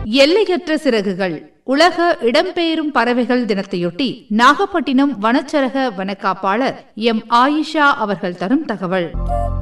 எல்லையற்ற சிறகுகள் உலக இடம்பெயரும் பறவைகள் தினத்தையொட்டி நாகப்பட்டினம் வனச்சரக வனக்காப்பாளர் எம் ஆயிஷா அவர்கள் தரும் தகவல்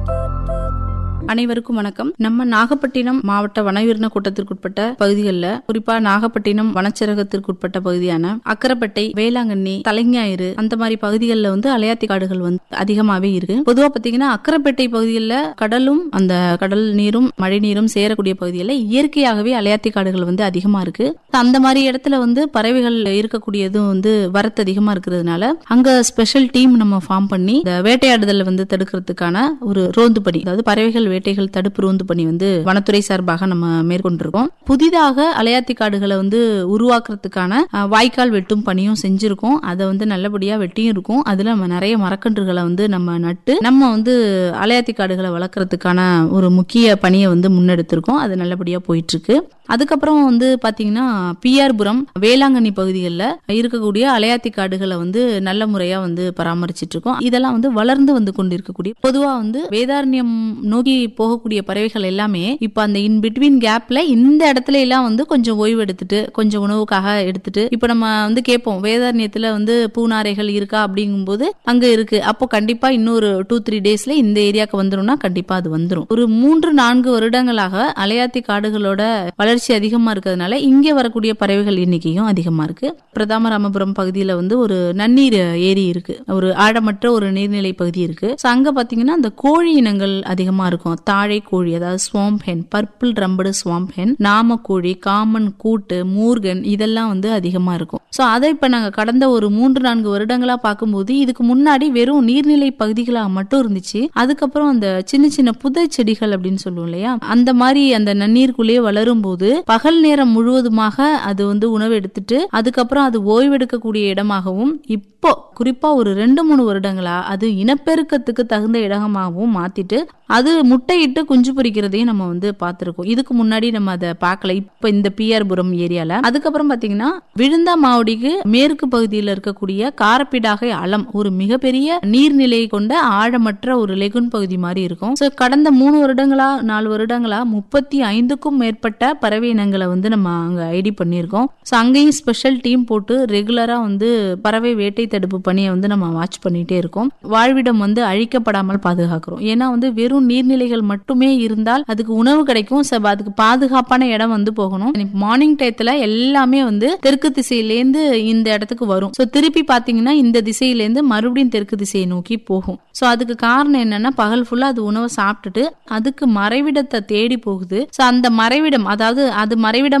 அனைவருக்கும் வணக்கம் நம்ம நாகப்பட்டினம் மாவட்ட வனவிரண கூட்டத்திற்குட்பட்ட பகுதிகளில் குறிப்பா நாகப்பட்டினம் வனச்சரகத்திற்குட்பட்ட பகுதியான அக்கரப்பட்டை வேளாங்கண்ணி தலைஞாயிறு அந்த மாதிரி பகுதிகளில் வந்து அலையாத்தி காடுகள் வந்து அதிகமாவே இருக்கு பொதுவா பாத்தீங்கன்னா அக்கரப்பேட்டை பகுதிகளில் கடலும் அந்த கடல் நீரும் மழை நீரும் சேரக்கூடிய பகுதிகளில் இயற்கையாகவே அலையாத்தி காடுகள் வந்து அதிகமா இருக்கு அந்த மாதிரி இடத்துல வந்து பறவைகள் இருக்கக்கூடியதும் வந்து வரத்து அதிகமா இருக்கிறதுனால அங்க ஸ்பெஷல் டீம் நம்ம ஃபார்ம் பண்ணி இந்த வேட்டையாடுதல் வந்து தடுக்கிறதுக்கான ஒரு ரோந்து பணி அதாவது பறவைகள் வேட்டைகள் தடுப்பு ரோந்து பணி வந்து வனத்துறை சார்பாக நம்ம மேற்கொண்டிருக்கோம் புதிதாக அலையாத்தி காடுகளை வந்து உருவாக்குறதுக்கான அஹ், வாய்க்கால் வெட்டும் பணியும் செஞ்சிருக்கோம் அதை வந்து நல்லபடியா வெட்டியும் இருக்கும் அதுல நம்ம நிறைய மரக்கன்றுகளை வந்து நம்ம நட்டு நம்ம வந்து அலையாத்தி காடுகளை வளர்க்கறதுக்கான ஒரு முக்கிய பணியை வந்து முன்னெடுத்திருக்கோம் அது நல்லபடியா போயிட்டு இருக்கு அதுக்கப்புறம் வந்து பாத்தீங்கன்னா பிஆர்புரம் வேளாங்கண்ணி பகுதிகளில் இருக்கக்கூடிய அலையாத்தி காடுகளை வந்து நல்ல முறையா வந்து பராமரிச்சிட்டு இருக்கோம் இதெல்லாம் வந்து வளர்ந்து வந்து கொண்டிருக்கக்கூடிய பொதுவா வந்து வேதாரண்யம் நோக்கி போகக்கூடிய பறவைகள் எல்லாமே இப்ப அந்த இன் பிட்வீன் கேப்ல இந்த இடத்துல எல்லாம் வந்து கொஞ்சம் ஓய்வு எடுத்துட்டு கொஞ்சம் உணவுக்காக எடுத்துட்டு இப்ப நம்ம வந்து கேட்போம் வேதாரண்யத்துல வந்து பூநாரைகள் இருக்கா அப்படிங்கும்போது அங்க இருக்கு அப்போ கண்டிப்பா இன்னொரு டூ த்ரீ டேஸ்ல இந்த ஏரியாக்கு வந்துரும்னா கண்டிப்பா அது வந்துரும் ஒரு மூன்று நான்கு வருடங்களாக அலையாத்தி காடுகளோட வளர்ச்சி அதிகமா இருக்கிறதுனால இங்க வரக்கூடிய பறவைகள் எண்ணிக்கையும் அதிகமா இருக்கு பிரதாமராமபுரம் பகுதியில வந்து ஒரு நன்னீர் ஏரி இருக்கு ஒரு ஆழமற்ற ஒரு நீர்நிலை பகுதி இருக்கு So அங்க பாத்தீங்கன்னா அந்த கோழி இனங்கள் அதிகமா இருக்கும் தாழை கோழி அதாவது ஸ்வாம்ப் ஹென் பர்பிள் ரம்படு ஸ்வாம்ப் ஹென் நாமக்கோழி காமன் கூட்டு மூர்கன் இதெல்லாம் வந்து அதிகமா இருக்கும் சோ அதை இப்ப நாங்க கடந்த ஒரு மூன்று நான்கு வருடங்களா பார்க்கும்போது இதுக்கு முன்னாடி வெறும் நீர்நிலை பகுதிகளா மட்டும் இருந்துச்சு அதுக்கப்புறம் அந்த சின்ன சின்ன புதை செடிகள் அப்படின்னு சொல்லுவோம் இல்லையா அந்த மாதிரி அந்த நன்னீருக்குள்ளேயே வளரும் போது பகல் நேரம் முழுவதுமாக அது வந்து உணவு எடுத்துட்டு அதுக்கப்புறம் அது ஓய்வெடுக்கக்கூடிய இடமாகவும் இப்போ குறிப்பா ஒரு ரெண்டு மூணு வருடங்களா அது இனப்பெருக்கத்துக்கு தகுந்த இடமாகவும் மாத்திட்டு அது முட்டையிட்டு குஞ்சு பொரிக்கிறதையும் நம்ம வந்து பார்த்திருக்கோம் இதுக்கு முன்னாடி நம்ம அதை பார்க்கல இப்ப இந்த பிஆர்புரம் ஏரியால அதுக்கப்புறம் பாத்தீங்கன்னா விழுந்தா மாவடிக்கு மேற்கு பகுதியில் இருக்கக்கூடிய காரப்பிடாகை அலம் ஒரு மிகப்பெரிய நீர்நிலை கொண்ட ஆழமற்ற ஒரு லெகுன் பகுதி மாதிரி இருக்கும் சோ கடந்த மூணு வருடங்களா நாலு வருடங்களா முப்பத்தி ஐந்துக்கும் மேற்பட்ட பறவை இனங்களை வந்து நம்ம அங்க ஐடி பண்ணியிருக்கோம் சோ அங்கேயும் ஸ்பெஷல் டீம் போட்டு ரெகுலரா வந்து பறவை வேட்டை தடுப்பு பணியை வந்து நம்ம வாட்ச் பண்ணிட்டே இருக்கோம் வாழ்விடம் வந்து அழிக்கப்படாமல் பாதுகாக்கிறோம் ஏன்னா வந்து வெறும் நீர்நிலைகள் மட்டுமே இருந்தால் அதுக்கு உணவு கிடைக்கும் ச- அதுக்கு பாதுகாப்பான இடம் வந்து போகணும் மார்னிங் டயத்துல எல்லாமே வந்து தெற்கு திசையிலேருந்து இந்த இடத்துக்கு வரும் சோ திருப்பி பாத்தீங்கன்னா இந்த திசையிலேருந்து மறுபடியும் தெற்கு திசையை நோக்கி போகும் சோ அதுக்கு காரணம் என்னன்னா பகல் ஃபுல்லா அது உணவை சாப்பிட்டுட்டு அதுக்கு மறைவிடத்தை தேடி போகுது சோ அந்த மறைவிடம் அதாவது அது மறைவிடம்